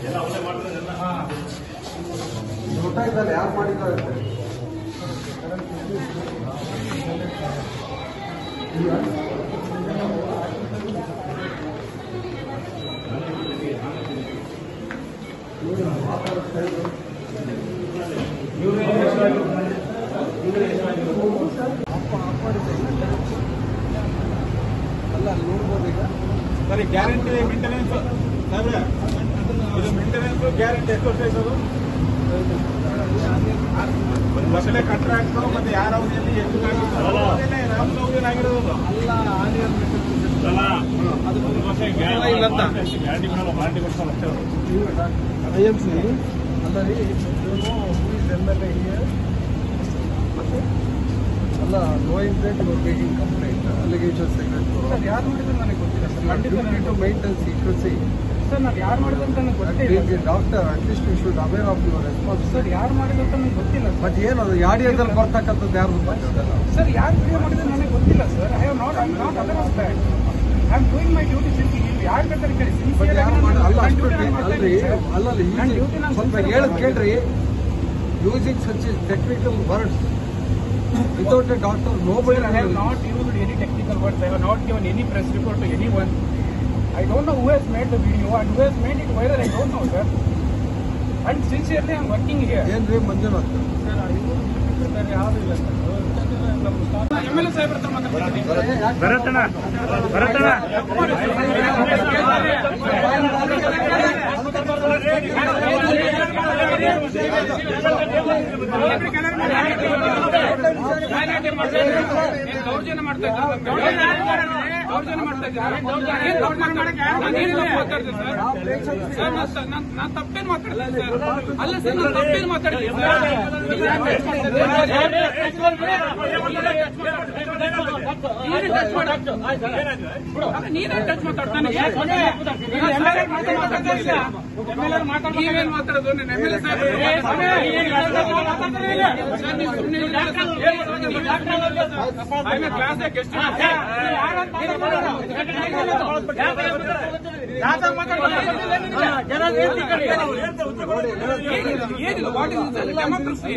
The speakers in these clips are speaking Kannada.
ಗೊತ್ತಾಯ್ತಲ್ಲ ಯಾರು ಮಾಡಿದ್ದಾರೆ ಅಲ್ಲ ಅಲ್ಲಿ ನೋಡ್ಬೋದು ಈಗ ಸರಿ ಗ್ಯಾರಂಟಿ ಮೇಂಟೆನೆನ್ಸ್ ಸರ್ ಇದು ಮೇಂಟೆನೆನ್ಸ್ ಗ್ಯಾರಂಟಿ ಎಷ್ಟು ವರ್ಷ ಆಯ್ತು ಅದು ಒಂದು ವರ್ಷದ ಕಾಂಟ್ರಾಕ್ಟ್ ಮತ್ತೆ ಯಾರ ಅವಧಿಯಲ್ಲಿ ಎಷ್ಟು ರಾಮನ ಅವಧಿಯಲ್ಲಿ ಆಗಿರೋದು ಅಲ್ಲ ಆನಿಯನ್ ಅದು ಒಂದು ವರ್ಷ ಗ್ಯಾರಂಟಿ ಮಾಡಲ್ಲ ವಾರಂಟಿ ಕೊಡ್ತಾರೆ ಅಷ್ಟೇ ಅವರು. ಐ ಎಮ್ ಸಿ ಅಲ್ಲ ರೀ ಎಮ್ ಎಲ್ ಎ ಅಲ್ಲ knowing that your making complaint allegation sir ಯಾರು ಮಾಡಿದ್ರು ನನಗೆ ಗೊತ್ತಿಲ್ಲ ಸರ್ ಖಂಡಿತ duty to maintain secrecy sir ನಾನು ಯಾರು ಮಾಡಿದ್ರು ಅಂತ ನನಗೆ ಗೊತ್ತಿಲ್ಲ doctor at least you should aware of your response sir ಯಾರು ಮಾಡಿದ್ರು ಅಂತ ನನಗೆ ಗೊತ್ತಿಲ್ಲ ಸರ್ ಬಟ್ ಏನದು ಯಾಡಿಯಾದಲ್ಲಿ ಬರ್ತಕ್ಕಂಥದ್ದು ಯಾರು ಗೊತ್ತಿಲ್ಲ ಸರ್ ಯಾರು ವಿಡಿಯೋ ಮಾಡಿದ್ರು ನನಗೆ ಗೊತ್ತಿಲ್ಲ sir I have not I not other of that I am doing my duty since ನೀವು ಯಾರು ಬೇಕಾದ್ರೆ ಕೇಳಿ ಬಟ್ ಸಿನ್ಸಿಯರ್ ಯಾರು ಮಾಡಿ ಅಲ್ಲ ಅಷ್ಟು ಅಲ್ರಿ ಅಲ್ಲಲ್ಲಿ ನನ್ನ ಡ್ಯೂಟಿ ನಾನು ಸ್ವಲ್ಪ ಹೇಳದ್ ಕೇಳ್ರಿ using such technical words without a doctor nobody I have not used any technical words. I have not given any press report to anyone. I don't know who has made the video and who has made it viral. I don't know, sir. And sincerely, I am working here. ಏನ್ರಿ ಮಂಜುನಾಥ್ ಸರ್ ಯಾರು ಇಲ್ಲ ಸರ್ ಎಮ್ ಎಲ್ ಎ ಸಾಹೇಬ್ರ ಹತ್ರ ಮಾತಾಡ್ತೀನಿ ಭರತಣ್ಣ ಭರತಣ್ಣ ದೌರ್ಜನ್ಯ ಮಾಡ್ತಾ ಇದ್ದಾರೆ ದೌರ್ಜನ್ಯ ಮಾಡ್ತಾ ಇದ್ದಾರೆ ಏನ್ ತಪ್ಪು ಮಾತಾಡಕ್ಕೆ? ನಾನು ಏನ್ ತಪ್ಪು ಮಾತಾಡ್ದೆ ಸರ್? ಸರ್, ನಾನ್ ತ- ನಾನ್- ನಾನ್ ತಪ್ಪೇನ್ ಮಾತಾಡ್ದೆ ಸರ್? ಅಲ್ಲ ಸರ್ ನಾನು ತಪ್ಪೇನ್ ಮಾತಾಡ್ದೆ ನೀನೇ ಟಚ್ ಮಾಡು. ಅಲ್ಲ, ನೀನೇ ಟಚ್ ಮಾತಾಡ್ತಾನೆ ನೀವೇನ್ ಮಾತಾಡೋದು ನೀನ್ M L A class guest ಏನಿಲ್ಲ ವಾಟ್ ಇಸ್ ಡೆಮೋಕ್ರಸಿ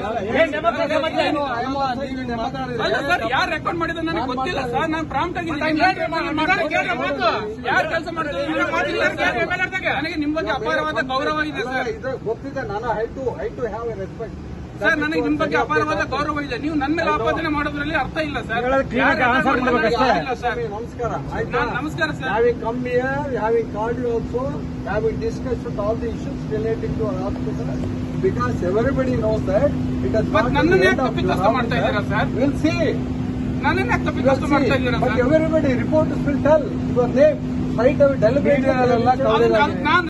ಅಲ್ಲ ಸರ್ ಯಾರು ರೆಕಾರ್ಡ್ ಮಾಡಿದ್ರೆ ನನಗೆ ಗೊತ್ತಿಲ್ಲ ಸರ್ ನಾನು ಪ್ರಾಂಪ್ಟ್ ಆಗಿದ್ದೀನಿ ಯಾರು ಕೆಲಸ ಮಾಡಿದ್ರೆ ನನಗೆ ನಿಮ್ ಬಗ್ಗೆ ಅಪಾರವಾದ ಗೌರವ ಇದೆ ಸರ್ ಇದು ಗೊತ್ತಿದೆ ನಾನು I too I too have a respect sir ನನಗೆ ನಿಮ್ ಬಗ್ಗೆ ಅಪಾರವಾದ ಗೌರವ ಇದೆ ನೀವು ನನ್ನ ಮೇಲೆ ಆಪಾದನೆ ಮಾಡೋದ್ರಲ್ಲಿ ಅರ್ಥ ಇಲ್ಲ ಸರ್ ಹೇಳೋದು clean ಆಗಿ answer ಮಾಡ್ಬೇಕಷ್ಟೇ. ಇಲ್ಲ ಸರ್ ನಮಸ್ಕಾರ ಆಯ್ತಾ ನಾನ್ ನಮಸ್ಕಾರ sir having come here, having called you also, having discussed with all the issues relating to our hospital, because everybody knows that it has But not ನನ್ನನ್ನ the ಯಾಕೆ end of ತಪ್ಪಿತಸ್ಥ your ಮಾಡ್ತಾ officer. ಇದ್ದೀರಾ ಸರ್? We'll see. ನನ್ನನ್ನ ಯಾಕೆ We'll ತಪ್ಪಿತಸ್ಥ ಮಾಡ್ತಾ see. ಇದ್ದೀರಾ But sir everybody, reporters will tell your name. Right away, deliberate. ಅದನ್ನ ನಾನ್